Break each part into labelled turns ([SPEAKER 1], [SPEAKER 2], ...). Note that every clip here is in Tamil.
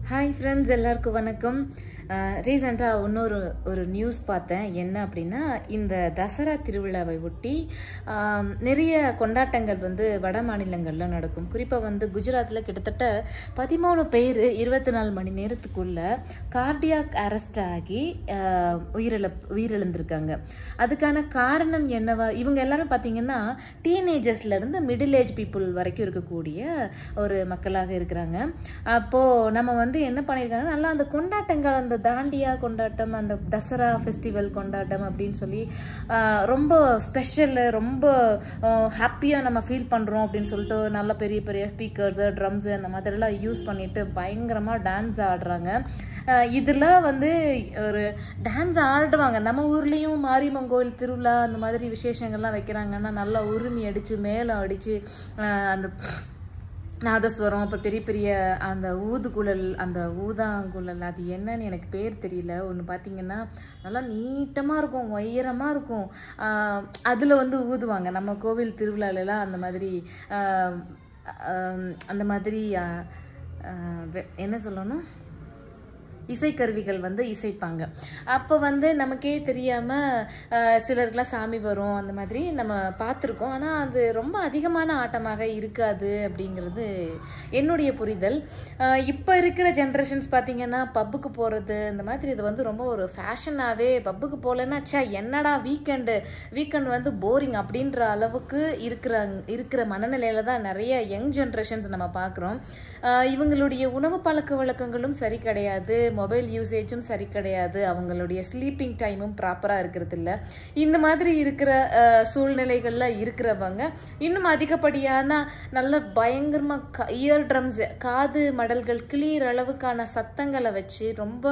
[SPEAKER 1] ஹாய் ஃப்ரெண்ட்ஸ் எல்லாருக்கும் வணக்கம் ரீசெண்டாக இன்னொரு ஒரு நியூஸ் பார்த்தேன் என்ன அப்படின்னா இந்த தசரா திருவிழாவை ஒட்டி ஆம், நிறைய கொண்டாட்டங்கள் வந்து வட மாநிலங்களில் நடக்கும் குறிப்பாக வந்து குஜராத்தில் கிட்டத்தட்ட பதிமூணு பேர் இருபத்தி நாலு மணி நேரத்துக்குள்ள கார்டியாக் அரெஸ்ட் ஆகி ஆஹ், உயிரிழப் உயிரிழந்திருக்காங்க அதுக்கான காரணம் என்னவா இவங்க எல்லாரும் பார்த்தீங்கன்னா டீனேஜர்ஸ்லேருந்து மிடில் ஏஜ் பீப்புள் வரைக்கும் இருக்கக்கூடிய ஒரு மக்களாக இருக்கிறாங்க அப்போது நம்ம வந்து என்ன பண்ணியிருக்காங்க நல்லா அந்த கொண்டாட்டங்கள் அந்த தாண்டியா கொண்டாட்டம் அந்த தசரா ஃபெஸ்டிவல் கொண்டாட்டம் அப்படின்னு சொல்லி ஆஹ், ரொம்ப ஸ்பெஷலு ரொம்ப ஹாப்பியாக நம்ம ஃபீல் பண்ணுறோம் அப்படின்னு சொல்லிட்டு நல்ல பெரிய பெரிய ஸ்பீக்கர்ஸு ட்ரம்ஸு அந்த மாதிரிலாம் யூஸ் பண்ணிட்டு பயங்கரமாக டான்ஸ் ஆடுறாங்க இதில் வந்து ஒரு டான்ஸ் ஆடுவாங்க நம்ம ஊர்லேயும் மாரியம்மன் கோயில் திருவிழா அந்த மாதிரி விசேஷங்கள்லாம் வைக்கிறாங்கன்னா நல்லா உரிமை அடித்து மேளம் அடித்து அந்த நாதஸ்வரம் அப்புறம் பெரிய பெரிய அந்த ஊதுகுழல் அந்த ஊதாங்குழல் அது என்னன்னு எனக்கு பேர் தெரியல ஒன்று பார்த்தீங்கன்னா நல்லா நீட்டமாக இருக்கும் உயரமாக இருக்கும் அதில் வந்து ஊதுவாங்க நம்ம கோவில் திருவிழாலலாம் அந்த மாதிரி ஆஹ், ஆஹ், அந்த மாதிரி ஆஹ், ஆஹ், வெ- என்ன சொல்லணும் இசைக்கருவிகள் வந்து இசைப்பாங்க அப்போ வந்து நமக்கே தெரியாமல் சிலருக்குலாம் சாமி வரும் அந்த மாதிரி நம்ம பார்த்துருக்கோம் ஆனால் அது ரொம்ப அதிகமான ஆட்டமாக இருக்காது அப்படிங்கிறது என்னுடைய புரிதல் இப்போ இருக்கிற ஜென்ரேஷன்ஸ் பார்த்தீங்கன்னா பப்புக்கு போகிறது இந்த மாதிரி இது வந்து ரொம்ப ஒரு ஃபேஷனாகவே பப்புக்கு போகலன்னா ச்சே என்னடா வீக்கெண்டு வீக்கெண்ட் வந்து போரிங் அப்படின்ற அளவுக்கு இருக்கிற இருக்கிற மனநிலையில தான் நிறைய யங் ஜென்ரேஷன்ஸ் நம்ம பார்க்குறோம் இவங்களுடைய உணவு பழக்க வழக்கங்களும் சரி கிடையாது மொபைல் யூசேஜும் சரி கிடையாது அவங்களுடைய ஸ்லீப்பிங் டைமும் ப்ராப்பராக இருக்கிறது இல்ல இந்த மாதிரி இருக்கிற அஹ், சூழ்நிலைகள்ல இருக்கிறவங்க இன்னும் அதிகப்படியான நல்ல பயங்கரமாக இயர் ட்ரம்ஸ் காது மடல்கள் கிளியிற அளவுக்கான சத்தங்களை வச்சு ரொம்ப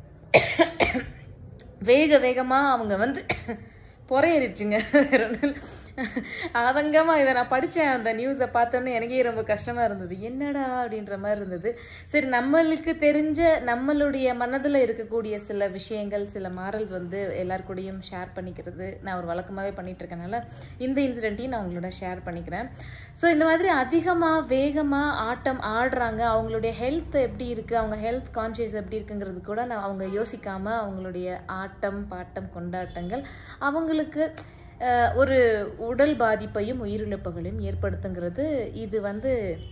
[SPEAKER 1] வேக வேகமாக அவங்க வந்து பொறையேறிடுச்சுங்க வேற ஒண்ணும் இல்ல. ஆதங்கமா இதை நான் படித்தேன் அந்த நியூஸை பார்த்தோன்னே எனக்கே ரொம்ப கஷ்டமாக இருந்தது என்னடா அப்படின்ற மாதிரி இருந்தது சரி நம்மளுக்கு தெரிஞ்ச நம்மளுடைய மனதில் இருக்கக்கூடிய சில விஷயங்கள் சில மாரல்ஸ் வந்து எல்லார் கூடயும் ஷேர் பண்ணிக்கிறது நான் ஒரு வழக்கமாகவே பண்ணிட்டு இருக்கனால இந்த இன்சிடென்ட்டையும் நான் உங்களோட ஷேர் பண்ணிக்கிறேன் ஸோ இந்த மாதிரி அதிகமாக வேகமாக ஆட்டம் ஆடுறாங்க அவங்களுடைய ஹெல்த் எப்படி இருக்குது அவங்க ஹெல்த் கான்ஷியஸ் எப்படி இருக்குங்கிறது கூட நான் அவங்க யோசிக்காமல் அவங்களுடைய ஆட்டம் பாட்டம் கொண்டாட்டங்கள் அவங்களுக்கு அஹ், ஒரு உடல் பாதிப்பையும் உயிரிழப்புகளையும் ஏற்படுத்துங்கிறது இது வந்து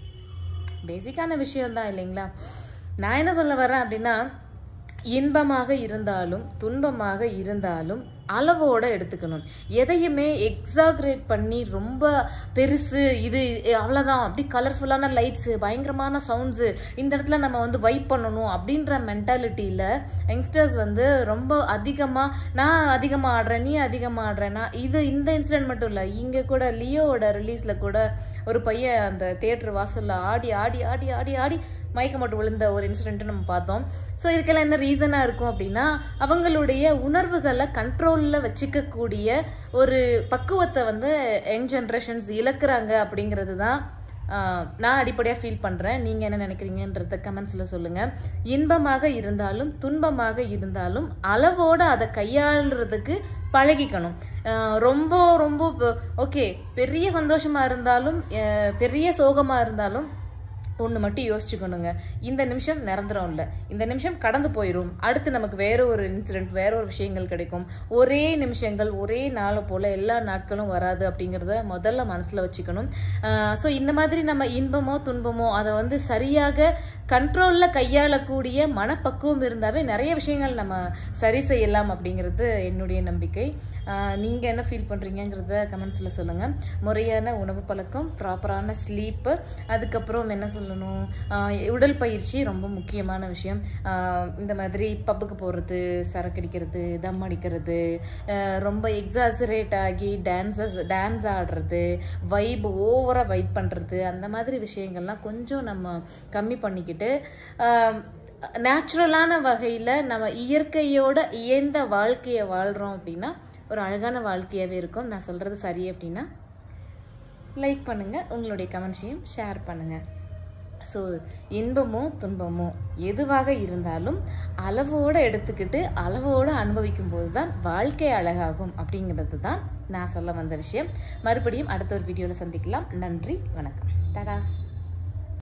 [SPEAKER 1] பேசிக்கான விஷயம்தான் இல்லைங்களா நான் என்ன சொல்ல வரேன் அப்படின்னா இன்பமாக இருந்தாலும் துன்பமாக இருந்தாலும் அளவோட எடுத்துக்கணும் எதையுமே எக்ஸாக்ரேட் பண்ணி ரொம்ப பெருசு இது அவ்வளோதான் அப்படி கலர்ஃபுல்லான லைட்ஸு பயங்கரமான சவுண்ட்ஸு இந்த இடத்துல நம்ம வந்து வைப் பண்ணணும் அப்படின்ற மென்டாலிட்டியில் யங்ஸ்டர்ஸ் வந்து ரொம்ப அதிகமாக நான் அதிகமாக ஆடுறேன் நீ அதிகமாக ஆடுறேன்னா இது இந்த இன்சிடென்ட் மட்டும் இல்லை இங்கே கூட லியோவோட ரிலீஸில் கூட ஒரு பையன் அந்த தேட்டர் வாசலில் ஆடி ஆடி ஆடி ஆடி ஆடி மயக்கம் போட்டு விழுந்த ஒரு இன்சிடென்ட் நம்ம பார்த்தோம் ஸோ இதுக்கெல்லாம் என்ன ரீசனாக இருக்கும் அப்படின்னா அவங்களுடைய உணர்வுகளை கண்ட்ரோலில் வச்சுக்கக்கூடிய ஒரு பக்குவத்தை வந்து யங் ஜென்ரேஷன்ஸ் இழக்கிறாங்க அப்படிங்கிறது தான் ஆஹ், நான் அடிப்படையாக ஃபீல் பண்ணுறேன் நீங்கள் என்ன நினைக்கிறீங்கன்றத கமெண்ட்ஸில் சொல்லுங்கள் இன்பமாக இருந்தாலும் துன்பமாக இருந்தாலும் அளவோடு அதை கையாளுறதுக்கு பழகிக்கணும் ஆஹ், ரொம்ப ரொம்ப ஓகே பெரிய சந்தோஷமாக இருந்தாலும் ஆஹ், பெரிய சோகமாக இருந்தாலும் ஒன்று மட்டும் யோசிச்சுக்கணுங்க இந்த நிமிஷம் நிரந்தரம் இல்லை இந்த நிமிஷம் கடந்து போயிடும் அடுத்து நமக்கு வேற ஒரு இன்சிடென்ட் வேற ஒரு விஷயங்கள் கிடைக்கும் ஒரே நிமிஷங்கள் ஒரே நாளை போல் எல்லா நாட்களும் வராது அப்படிங்கிறத முதல்ல மனசில் வச்சுக்கணும் ஸோ இந்த மாதிரி நம்ம இன்பமோ துன்பமோ அதை வந்து சரியாக கண்ட்ரோலில் கையாளக்கூடிய மனப்பக்குவம் இருந்தாவே நிறைய விஷயங்கள் நம்ம சரி செய்யலாம் அப்படிங்கிறது என்னுடைய நம்பிக்கை நீங்கள் என்ன ஃபீல் பண்ணுறீங்கிறத கமெண்ட்ஸில் சொல்லுங்கள் முறையான உணவு பழக்கம் ப்ராப்பரான ஸ்லீப்பு அதுக்கப்புறம் என்ன சொல்லணும் ஆஹ் உடல் பயிற்சி ரொம்ப முக்கியமான விஷயம் ஆஹ் இந்த மாதிரி பப்புக்கு போகிறது சரக்கடிக்கிறது தம் அடிக்கிறது ஆஹ் ரொம்ப எக்ஸாசரேட் ஆகி டான்சஸ் டான்ஸ் ஆடுறது வைப் ஓவராக வைப் பண்ணுறது அந்த மாதிரி விஷயங்கள்லாம் கொஞ்சம் நம்ம கம்மி பண்ணிக்கிட்டு நேச்சுரலான வகையில் நம்ம இயற்கையோட இயந்த வாழ்க்கையை வாழ்கிறோம் அப்படின்னா ஒரு அழகான வாழ்க்கையாகவே இருக்கும் நான் சொல்கிறது சரி அப்படின்னா லைக் பண்ணுங்கள் உங்களுடைய கமெண்ட்ஸையும் ஷேர் பண்ணுங்கள் ஸோ இன்பமோ துன்பமோ எதுவாக இருந்தாலும் அளவோடு எடுத்துக்கிட்டு அளவோடு அனுபவிக்கும் போது தான் வாழ்க்கை அழகாகும் அப்படிங்கிறது தான் நான் சொல்ல வந்த விஷயம் மறுபடியும் அடுத்த ஒரு வீடியோவில் சந்திக்கலாம் நன்றி வணக்கம் தடா